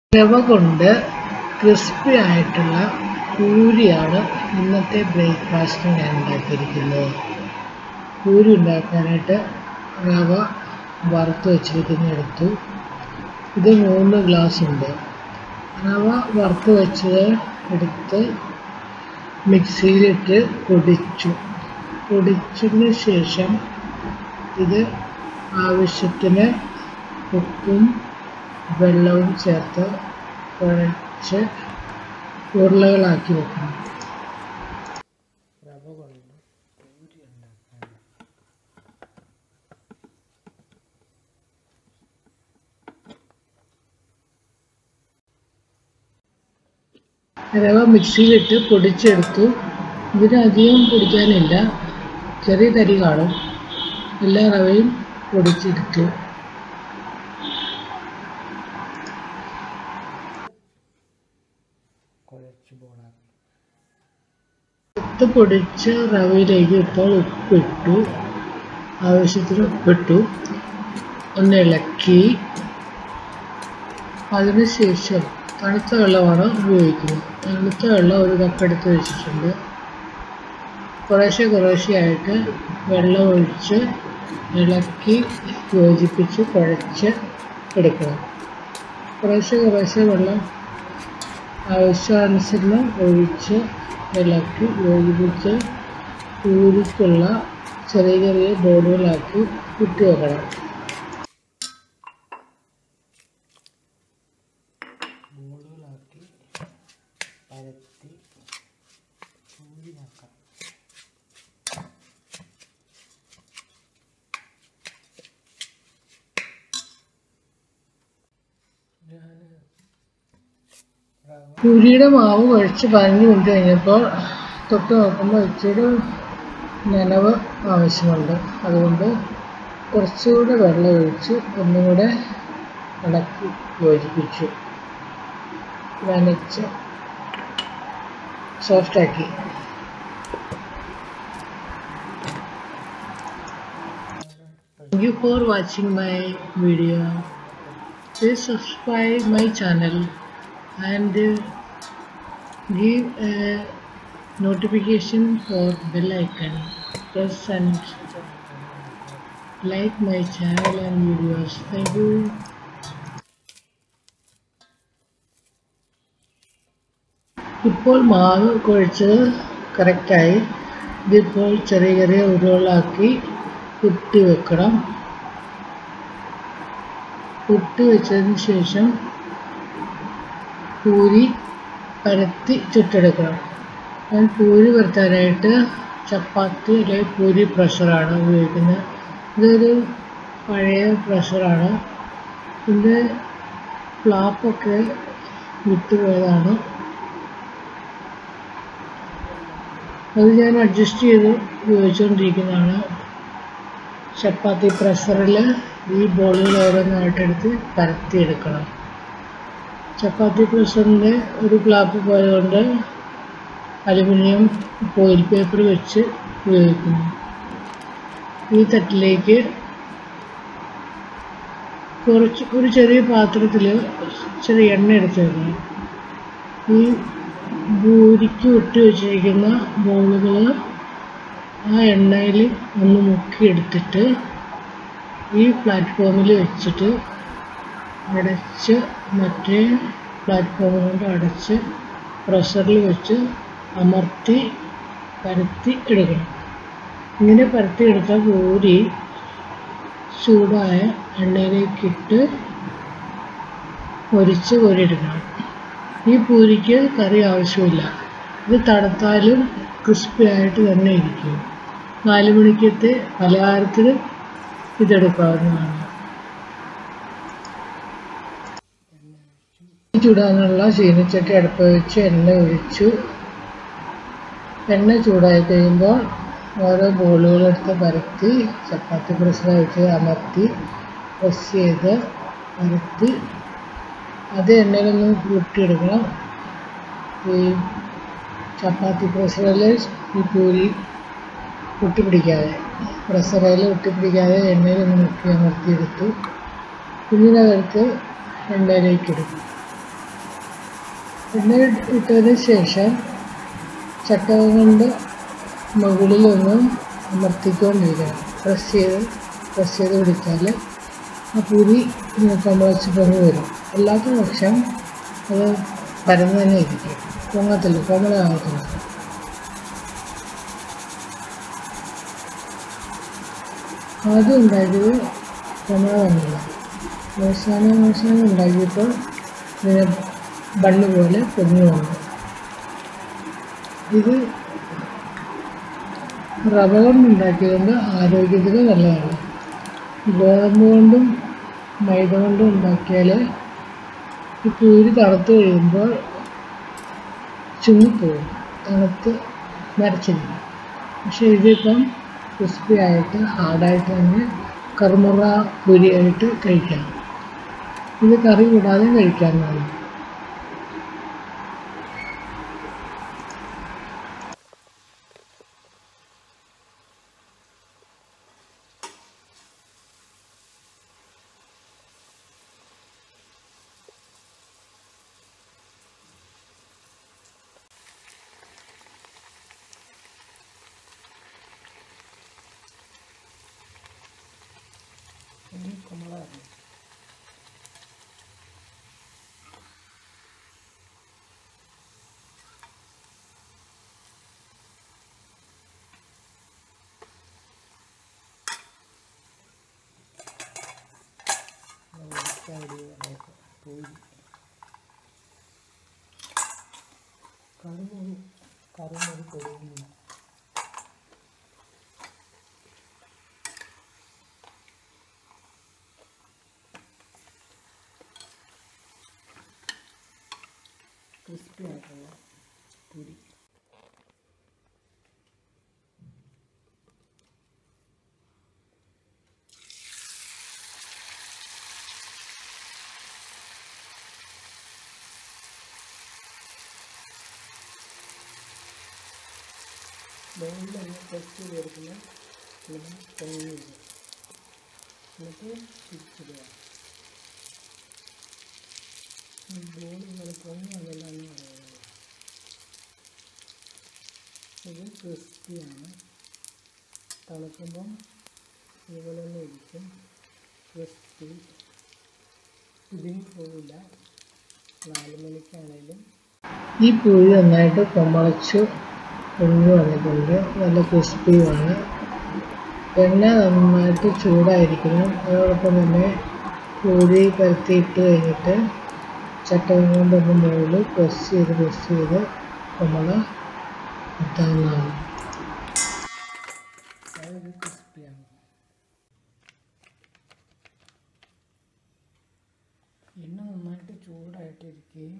റവ കൊണ്ട് ക്രിസ്പി ആയിട്ടുള്ള പൂരിയാണ് ഇന്നത്തെ ബ്രേക്ക്ഫാസ്റ്റിന് ഞാൻ ഉണ്ടാക്കിയിരിക്കുന്നത് പൂരി ഉണ്ടാക്കാനായിട്ട് റവ വറുത്ത് വെച്ചിരിക്കുന്ന എടുത്തു ഇത് മൂന്ന് ഗ്ലാസ് ഉണ്ട് റവ വറുത്ത് വെച്ചത് എടുത്ത് മിക്സിയിലിട്ട് പൊടിച്ചു പൊടിച്ചതിന് ശേഷം ഇത് ആവശ്യത്തിന് ഉപ്പും വെള്ളവും ചേർത്ത് കുഴച്ച് ഉരുളകളാക്കി വെക്കണം റവ കൊണ്ട് പൂരി ഉണ്ടാക്കാൻ റവ മിക്സിയിലിട്ട് പൊടിച്ചെടുത്തു ഇതിനധികം പൊടിക്കാനില്ല ചെറിയ തരി കാണും എല്ലാ റവയും പൊടിച്ചെടുത്തു കുഴച്ച് പോകണം ഉപ്പ് പൊടിച്ച റവയിലേക്ക് ഇപ്പോൾ ഉപ്പിട്ടു ആവശ്യത്തിന് ഉപ്പിട്ടു ഒന്ന് ഇളക്കി അതിനുശേഷം തണുത്ത വെള്ളമാണ് ഉപയോഗിക്കുന്നത് തണുത്ത വെള്ളം ഒരു കപ്പ് എടുത്ത് വെച്ചിട്ടുണ്ട് കുറേശ്ശെ കുറേശ്ശെയായിട്ട് വെള്ളം ഒഴിച്ച് ഇളക്കി യോജിപ്പിച്ച് കുഴച്ച് എടുക്കണം കുറേശ്ശെ കുറേശ്ശെ വെള്ളം ആവശ്യാനുസരണം ഒഴിച്ച് ഇളക്കി യോജിപ്പിച്ച് പൂരിക്കുള്ള ചെറിയ ചെറിയ ബോളുകളാക്കി ഇട്ട് വെക്കണം ബോളുകളാക്കി പരത്തി പൂരിയാക്കാം ഞാൻ പൂരിയുടെ മാവ് കുഴച്ച് പതിനഞ്ച് മിനിറ്റ് കഴിഞ്ഞപ്പോൾ തൊട്ട് നോക്കുമ്പോൾ ഇച്ചിരി നനവ് ആവശ്യമുണ്ട് അതുകൊണ്ട് കുറച്ചുകൂടെ വെള്ളം ഒഴിച്ച് ഒന്നും കൂടെ ഇളക്കി യോജിപ്പിച്ചു നനച്ച് സോഫ്റ്റാക്കി Thank you for watching my video. Please subscribe my channel and uh, give a notification for bell icon. Press and like my channel and videos. Thank you. ഇപ്പോൾ മാവ് കുഴച്ചത് കറക്റ്റായി ഇതിപ്പോൾ ചെറിയ ചെറിയ ഉരുളാക്കി ഉരുട്ടി വെക്കണം ഉരുട്ടി വെച്ചതിന് ശേഷം പൂരി പരത്തി ചുട്ടെടുക്കണം ഞാൻ പൂരി പരത്താനായിട്ട് ചപ്പാത്തി അല്ലെങ്കിൽ പൂരി പ്രഷറാണ് ഉപയോഗിക്കുന്നത് ഇതൊരു പഴയ പ്രഷറാണ് ഇതിൻ്റെ ഫ്ലാപ്പൊക്കെ വിട്ടുപോയതാണ് അത് ഞാൻ അഡ്ജസ്റ്റ് ചെയ്ത് ഉപയോഗിച്ചുകൊണ്ടിരിക്കുന്നതാണ് ചപ്പാത്തി പ്രഷറിൽ ഈ ബോളുകൾ ഓരോന്നായിട്ടെടുത്ത് പരത്തിയെടുക്കണം ചപ്പാത്തി പ്രഷറിൻ്റെ ഒരു ക്ലാപ്പ് പോയതുകൊണ്ട് അലുമിനിയം ഫോയിൽ പേപ്പർ വെച്ച് ഉപയോഗിക്കുന്നു ഈ തട്ടിലേക്ക് കുറച്ച് ഒരു ചെറിയ പാത്രത്തിൽ ചെറിയ എണ്ണ എടുത്ത് വെക്കണം ഈ പൂരിക്ക് ഇട്ട് വെച്ചിരിക്കുന്ന ബോളുകൾ ആ എണ്ണയിൽ ഒന്ന് മുക്കിയെടുത്തിട്ട് ഈ പ്ലാറ്റ്ഫോമിൽ വെച്ചിട്ട് അടച്ച് മറ്റേ പ്ലാറ്റ്ഫോം കൊണ്ട് അടച്ച് പ്രഷറിൽ വെച്ച് അമർത്തി പരത്തി എടുക്കണം ഇങ്ങനെ പരത്തി എടുത്ത പൂരി ചൂടായ എണ്ണയിലേക്കിട്ട് പൊരിച്ച് കോരിയെടുക്കണം ഈ പൂരിക്ക് കറി ആവശ്യമില്ല ഇത് തണുത്താലും ക്രിസ്പി ആയിട്ട് തന്നെ ഇരിക്കും നാല് മണിക്കത്തെ പലഹാരത്തിന് ഇതെടുക്കാവുന്നതാണ് ചൂടാനുള്ള ചീനച്ചട്ടി അടുപ്പ് വെച്ച് എണ്ണ ഒഴിച്ചു എണ്ണ ചൂടായി കഴിയുമ്പോൾ ഓരോ ബോളുകളെടുത്ത് പരത്തി ചപ്പാത്തി പ്രഷർ വെച്ച് അമർത്തി പ്രസ് ചെയ്ത് പരത്തി അത് എണ്ണയിലൊന്ന് കൂട്ടിയെടുക്കണം ഈ ചപ്പാത്തി പ്രഷറിൽ ഈ പൂരി ഒട്ടിപ്പിടിക്കാതെ പ്രഷറിൽ ഒട്ടിപ്പിടിക്കാതെ എണ്ണയിലൊന്ന് മുക്കി അമർത്തിയെടുത്തു കുഞ്ഞിനകത്ത് എണ്ണയിലേക്ക് ഇടും എണ്ണ ഇട്ടതിന് ശേഷം ചട്ടകം കൊണ്ട് മുകളിലൊന്ന് അമർത്തിക്കൊണ്ടിരിക്കണം പ്രസ് ചെയ്ത് പ്രസ് ചെയ്ത് പിടിച്ചാൽ ആ പൂരി കമ്പളച്ച് പൊങ്ങി വരും അല്ലാത്ത പക്ഷം അത് പരന്ന് തന്നെ ഇരിക്കും പൊങ്ങത്തില്ല കോമളാകത്തില്ല ആദ്യം ഉണ്ടാക്കിയത് കോമള തന്നെയില്ല അവസാനം അവസാനം ഉണ്ടാക്കിയപ്പോൾ ഇങ്ങനെ ബണ്ണ് പോലെ പൊങ്ങി വന്നു ഇത് റവ കൊണ്ടുണ്ടാക്കിയതുകൊണ്ട് ആരോഗ്യത്തിന് നല്ലതാണ് ഗോതമ്പ് കൊണ്ടും മൈദ കൊണ്ടും ഉണ്ടാക്കിയാൽ ഈ പൂരി തണുത്ത് കഴിയുമ്പോൾ ചുങ്ങിപ്പോകും തണുത്ത് മരച്ചിരിക്കും പക്ഷേ ഇതിപ്പം ക്രിസ്പി ആയിട്ട് ഹാർഡായിട്ട് തന്നെ കറുമുറ പൂരിയായിട്ട് കഴിക്കാം ഇത് കറി കൂടാതെ കഴിക്കാവുന്നതാണ് ഇനി കുമ്പളാണ് പൂരി കറുമുറി കറുമുറി പൊടിയുന്നു ക്രിസ്പി ആയിട്ടുള്ള പൂരി മുകളിലൊന്ന് പ്രസ് ചെയ്ത് കൊടുക്കുമ്പോൾ ഇങ്ങനെ പൊങ്ങി വരും എന്നിട്ട് തിരിച്ചിടുക ഈ ബോൾ ഇങ്ങനെ പൊങ്ങി വന്നില്ല എന്ന് പറയുന്നത് ഇത് ക്രിസ്പിയാണ് തണുക്കുമ്പം ഇതുപോലെ തന്നെ ഇരിക്കും ക്രിസ്പി ഇതിന് പോവില്ല നാല് മണിക്കാണേലും ഈ പൂരി നന്നായിട്ട് കൊമ്പളച്ചു പൊങ്ങി വന്നിട്ടുണ്ട് നല്ല ക്രിസ്പിയുമാണ് എണ്ണ നന്നായിട്ട് ചൂടായിരിക്കണം അതോടൊപ്പം തന്നെ പൂരി പരത്തിയിട്ട് കഴിഞ്ഞിട്ട് ചട്ടകം കൊണ്ടൊന്ന് മുകളിൽ പ്രസ് ചെയ്ത് പ്രസ് ചെയ്ത് നമ്മൾ എത്താവുന്നതാണ് അതായത് ക്രിസ്പിയാണ് എണ്ണ നന്നായിട്ട് ചൂടായിട്ടിരിക്കുകയും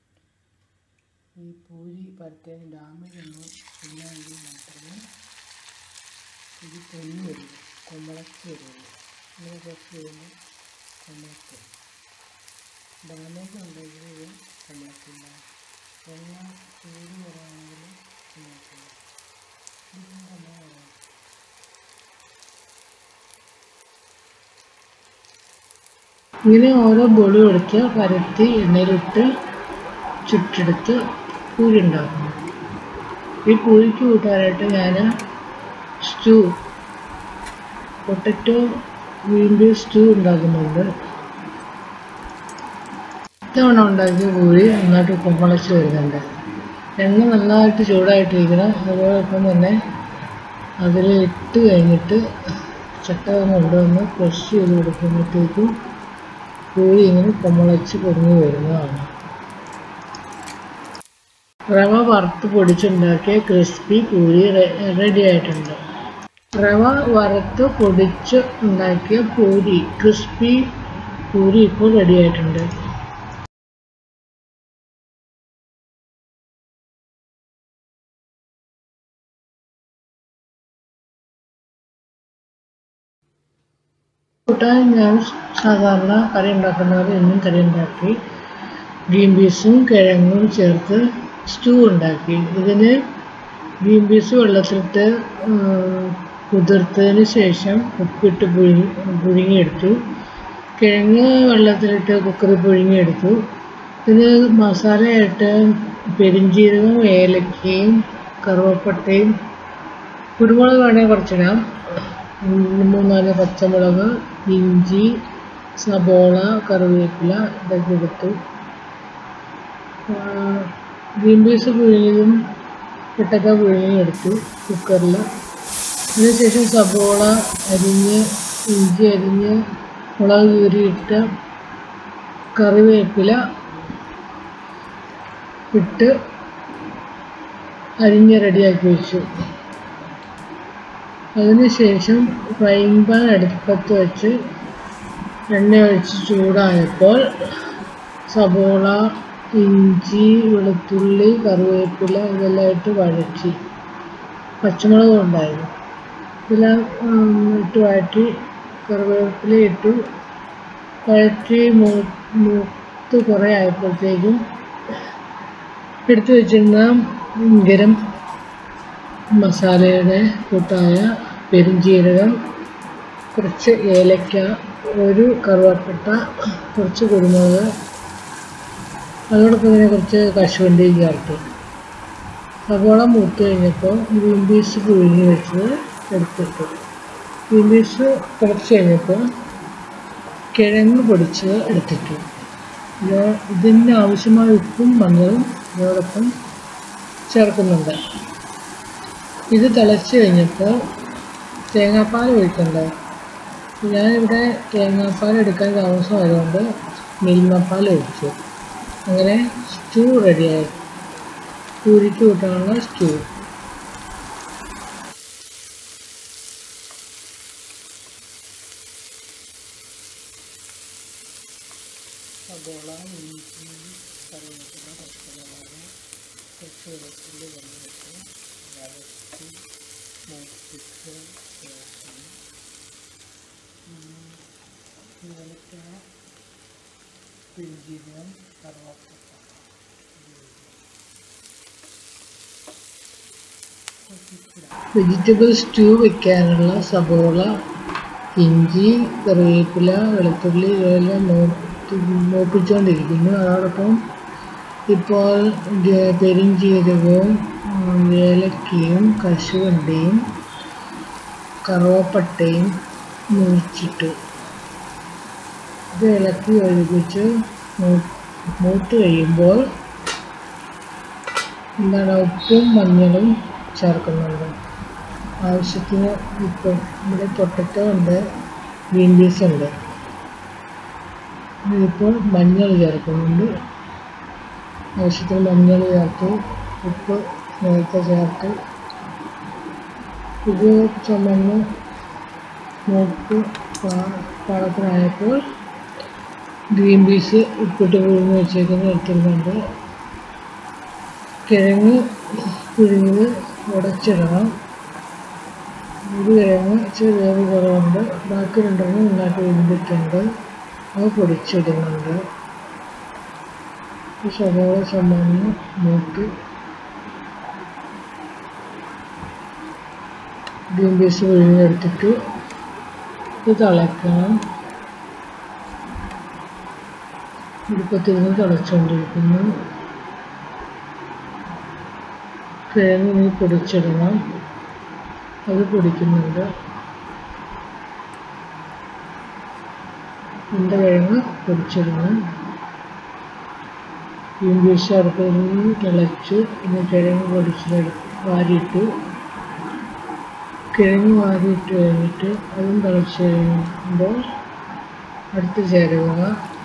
ഈ പൂരി പരത്തിയതിന് ഡാമേജ് ഒന്നും ഇല്ലെങ്കിൽ മാത്രമേ ഇത് പൊങ്ങി വരുള്ളൂ കൊമ്പളച്ച് വരുള്ളൂ ഇങ്ങനെ പ്രസ് ചെയ്യുമ്പോൾ കൊമ്പളച്ച് വരും ഡാമേജ് ഉണ്ടെങ്കിൽ ഇത് കൊമ്പളക്കില്ല എണ്ണ ചൂട് കുറവാണെങ്കിൽ കൊമ്പളക്കില്ല ഇതിന് കൊമ്പള കുറവാണ് ഇങ്ങനെ ഓരോ ബോളും എടുത്ത് പരത്തി എണ്ണയിലിട്ട് ചുട്ടെടുത്ത് പൂരി ഉണ്ടാക്കുന്നു ഈ പൂരിക്ക് കൂട്ടാനായിട്ട് ഞാൻ സ്റ്റൂ പൊട്ടറ്റോ വീണ്ടും സ്റ്റൂ ഉണ്ടാക്കുന്നുണ്ട് ഇത്തവണ ഉണ്ടാക്കിയ പൂരി നന്നായിട്ട് കുമ്പളച്ച് വരുന്നുണ്ട് എണ്ണ നന്നായിട്ട് ചൂടായിട്ടിരിക്കണം അതോടൊപ്പം തന്നെ അതിൽ ഇട്ട് കഴിഞ്ഞിട്ട് ചട്ടകം കൊണ്ടുവന്ന് പ്രസ് ചെയ്ത് കൊടുക്കുമ്പോഴത്തേക്കും പൂരി ഇങ്ങനെ കുമ്പളച്ച് പൊങ്ങി വരുന്നതാണ് റവ വറുത്ത് പൊടിച്ചുണ്ടാക്കിയ ക്രിസ്പി പൂരി റെഡി ആയിട്ടുണ്ട് റവ വറുത്ത് പൊടിച്ച് ഉണ്ടാക്കിയ പൂരി ക്രിസ്പി പൂരി ഇപ്പോൾ റെഡി ആയിട്ടുണ്ട് കൂട്ടാൻ ഞാൻ സാധാരണ കറി ഉണ്ടാക്കുന്നത് എന്നും കറി ഉണ്ടാക്കി ഗ്രീൻ പീസും കിഴങ്ങും ചേർത്ത് സ്റ്റൂ ഉണ്ടാക്കി ഇതിന് ഗ്രീൻ പീസ് വെള്ളത്തിലിട്ട് കുതിർത്തതിന് ശേഷം ഉപ്പിട്ട് പുഴുങ്ങി പുഴുങ്ങിയെടുത്തു കിഴങ്ങ് വെള്ളത്തിലിട്ട് കുക്കറിൽ പുഴുങ്ങിയെടുത്തു ഇതിന് മസാലയായിട്ട് പെരിഞ്ജീരകവും ഏലക്കയും കറുവപ്പട്ടയും കുരുമുളക് വേണമെങ്കിൽ കുറച്ചിടാം ഉം, മൂന്നാല് പച്ചമുളക് ഇഞ്ചി സബോള കറിവേപ്പില ഇതൊക്കെ എടുത്തു ഗ്രീൻ പീസ് പുഴുങ്ങിയതും പൊട്ടക്ക പുഴുങ്ങിയും എടുത്തു കുക്കറിൽ അതിനുശേഷം സബോള അരിഞ്ഞ് ഇഞ്ചി അരിഞ്ഞ് മുളക് കീറിയിട്ട് കറിവേപ്പില ഇട്ട് അരിഞ്ഞ് റെഡിയാക്കി വെച്ചു അതിനുശേഷം ഫ്രൈങ് പാൻ അടുപ്പത്ത് വെച്ച് എണ്ണ ഒഴിച്ച് ചൂടായപ്പോൾ സബോള ഇഞ്ചി വെളുത്തുള്ളി കറിവേപ്പില ഇതെല്ലാം ഇട്ട് വഴറ്റി പച്ചമുളകും ഉണ്ടായിരുന്നു ഇതെല്ലാം ഉം, ഇട്ട് വഴറ്റി കറിവേപ്പില ഇട്ടു വഴറ്റി മൂ മൂത്ത് കുറേ ആയപ്പോഴത്തേക്കും എടുത്തു വെച്ചിരുന്ന ഗരം മസാലയുടെ കൂട്ടായ പെരുംജീരകം കുറച്ച് ഏലക്ക ഒരു കറുവപ്പട്ട കുറച്ച് കുരുമുളക് അതോടൊപ്പം തന്നെ കുറച്ച് കശുവണ്ടിയും ചേർത്തു സവോള മൂത്ത് കഴിഞ്ഞപ്പോൾ ഗ്രീൻ പീസ് പുഴുങ്ങി വെച്ചത് എടുത്തിട്ടു ഗ്രീൻ പീസ് കുറച്ച് കഴിഞ്ഞപ്പോൾ കിഴങ്ങ് പൊടിച്ചത് എടുത്തിട്ടു ഇത് ഇതിന് ആവശ്യമായ ഉപ്പും മഞ്ഞളും ഇതിനോടൊപ്പം ചേർക്കുന്നുണ്ട് ഇത് തിളച്ച് കഴിഞ്ഞപ്പോൾ തേങ്ങാപ്പാൽ ഒഴിക്കണ്ടേ ഞാനിവിടെ തേങ്ങാപ്പാൽ എടുക്കാൻ താമസമായതുകൊണ്ട് മിൽമപ്പാൽ ഒഴിച്ചു അങ്ങനെ സ്റ്റൂ റെഡിയായി പൂരിക്ക് കൂട്ടാനുള്ള സ്റ്റൂ സബോള ഇഞ്ചി കറിവേപ്പില പച്ചമുളക് കുറച്ച് വെളുത്തുള്ളി വെള്ളമിട്ട് വഴറ്റി മൂപ്പിച്ച് ശേഷം ഏലക്ക പെരുംജീരകം കറുവാപ്പട്ട വെജിറ്റബിൾ സ്റ്റൂ വെക്കാനുള്ള സബോള ഇഞ്ചി കറിവേപ്പില വെളുത്തുള്ളി ഇവയെല്ലാം മൂത്ത് മൂപ്പിച്ചുകൊണ്ടിരിക്കുന്നു അതോടൊപ്പം ഇപ്പോൾ ജ- പെരുംജീരകവും ഉം, ഏലക്കയും കശുവണ്ടിയും കറുവപ്പട്ടയും മുറിച്ചിട്ടു ഇത് ഇളക്കി ഒഴിപ്പിച്ച് മൂ- മൂത്ത് കഴിയുമ്പോൾ എന്താണ് ഉപ്പും മഞ്ഞളും ചേർക്കുന്നുണ്ട് ആവശ്യത്തിന് ഉപ്പ് ഇവിടെ പൊട്ടറ്റോ ഉണ്ട് ഗ്രീൻ പീസ് ഉണ്ട് ഇതിപ്പോൾ മഞ്ഞൾ ചേർക്കുന്നുണ്ട് ആവശ്യത്തിന് മഞ്ഞൾ ചേർത്ത് ഉപ്പ് നേരത്തെ ചേർത്ത് ഇത് ചുമന്ന് മൂക്ക് പാ- പാകത്തിനായപ്പോൾ ഗ്രീൻ പീസ് ഉപ്പിട്ട് പുഴുങ്ങി വെച്ചേക്കുന്നത് എടുത്തിരുന്നുണ്ട് കിഴങ്ങ് പുഴുങ്ങിയത് ഉടച്ചിടണം ഒരു കിഴങ്ങ് ഇച്ചിരി വേവ് കുറവുണ്ട് ബാക്കി രണ്ടെണ്ണം നന്നായിട്ട് വെന്തിട്ടുണ്ട് അത് പൊടിച്ചിടുന്നുണ്ട് ഈ സവോള ചുമന്ന് മൂത്ത് ഗ്രീൻ പീസ് പുഴുങ്ങിയെടുത്തിട്ട് ഇത് തിളയ്ക്കണം ഇടുപ്പത്തിരുന്ന് തിളച്ചുകൊണ്ടിരിക്കുന്നു കിഴങ്ങ് ഇനി പൊടിച്ചിടണം അത് പൊടിക്കുന്നുണ്ട് എൻ്റെ കിഴങ്ങ് പൊടിച്ചിടണം ഇംഗ്ലീഷ് അടുപ്പിൽ നിന്ന് തിളച്ച് ഇനി കിഴങ്ങ് പൊടിച്ചെടു വാരിയിട്ടു കിഴങ്ങ് വാരിയിട്ട് കഴിഞ്ഞിട്ട് അതും തിളച്ച് കഴിയുമ്പോൾ അടുത്ത് ചേരുക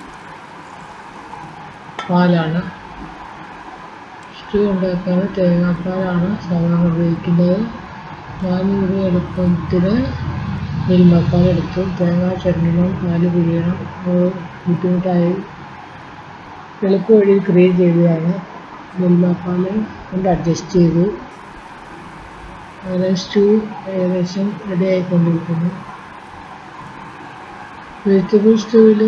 പാലാണ് സ്റ്റൂ ഉണ്ടാക്കാൻ തേങ്ങാപ്പാലാണ് സാധാരണ ഉപയോഗിക്കുന്നത് ഞാനിവിടെ എളുപ്പത്തിന് മിൽമപ്പാൽ എടുത്തു തേങ്ങ ചട്ടണം പാല് പിഴിയണം അത് ബുദ്ധിമുട്ടായി എളുപ്പ വഴി ക്രിയേറ്റ് ചെയ്തതാണ് മിൽമപ്പാൽ കൊണ്ട് അഡ്ജസ്റ്റ് ചെയ്തു അങ്ങനെ സ്റ്റൂ ഏകദേശം റെഡി ആയിക്കൊണ്ടിരിക്കുന്നു വെജിറ്റബിൾ സ്റ്റൂവിൽ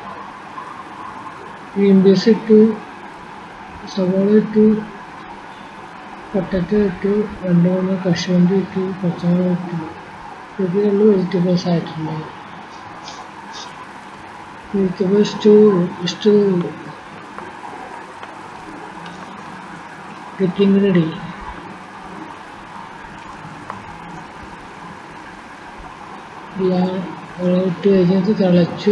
ഗ്രീൻ പീസ് ഇട്ടു സവാള ഇട്ടു പൊട്ടറ്റോ ഇട്ടു രണ്ട് മൂന്ന് കശുവണ്ടി ഇട്ടു പച്ചമുളക് ഇട്ടു ഇതിലുള്ള വെജിറ്റബിൾസ് ആയിട്ടുള്ളത് vegetable stew stew cooking ready എല്ലാം ഇട്ട് കഴിഞ്ഞിട്ട് തിളച്ചു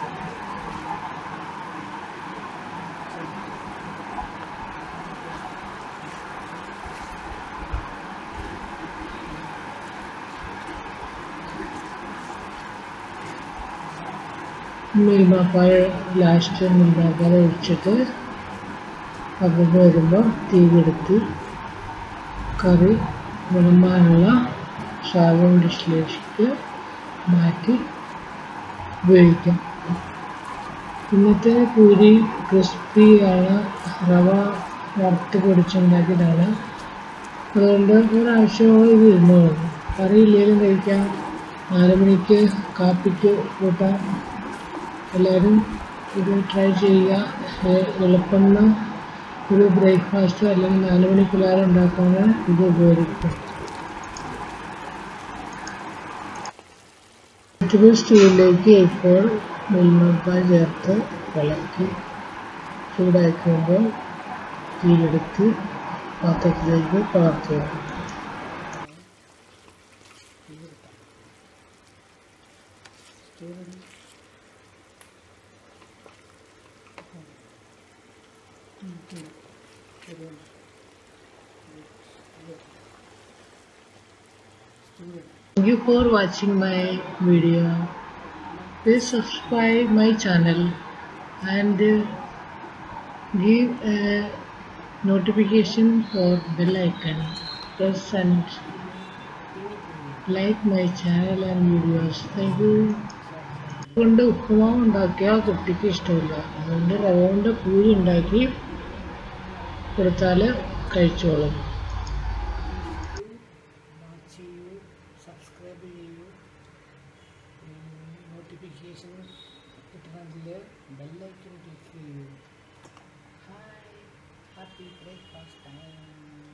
മിൽമാപ്പാൽ ലാസ്റ്റ് മിൽമാപ്പാൽ ഒഴിച്ചിട്ട് അപ്പം വരുമ്പോൾ തീ കെടുത്തി കറി വിളമ്പാനുള്ള സാവൺ ഡിഷിലേക്ക് മാറ്റി ഉപയോഗിക്കാം ഇന്നത്തെ പൂരി ക്രിസ്പിയാണ് റവ വറുത്ത് പൊടിച്ചുണ്ടാക്കിയതാണ് അതുകൊണ്ട് ഒരാഴ്ചയോളം ഇത് ഇരുന്നോളും കറി ഇല്ലെങ്കിലും കഴിക്കാം നാല് മണിക്ക് കാപ്പിക്ക് കൂട്ടാം എല്ലാവരും ഇത് ട്രൈ ചെയ്യുക എ- എളുപ്പമുള്ള ഒരു ബ്രേക്ക്ഫാസ്റ്റ് അല്ലെങ്കിൽ നാല് മണി പിള്ളേർ ഉണ്ടാക്കാൻ ഇത് ഉപകരിക്കും വെജിറ്റബിൾ സ്റ്റൂവിലേക്ക് ഇപ്പോൾ മിൽമപ്പാൽ ചേർത്ത് ഇളക്കി ചൂടാക്കുമ്പോൾ തീയെടുത്ത് പാത്രത്തിലേക്ക് പകർത്തുക Thank you for watching my video. Please subscribe my channel and uh, give a notification for bell icon. Press and like my channel and videos. Thank you. കൊണ്ട് ഉപ്പുമാവ് ഉണ്ടാക്കിയാൽ കുട്ടിക്ക് ഇഷ്ടമില്ല അതുകൊണ്ട് റവ കൊണ്ട് പൂരി ഉണ്ടാക്കി കൊടുത്താൽ കഴിച്ചോളും വാച്ച് ചെയ്യൂ സബ്സ്ക്രൈബ് ചെയ്യൂ നോട്ടിഫിക്കേഷൻ കിട്ടണമെങ്കിൽ ബെല്ലൈക്കൺ ക്ലിക്ക് ചെയ്യൂ ഹായ് ഹാപ്പി ബ്രേക്ക്ഫാസ്റ്റ് ടൈം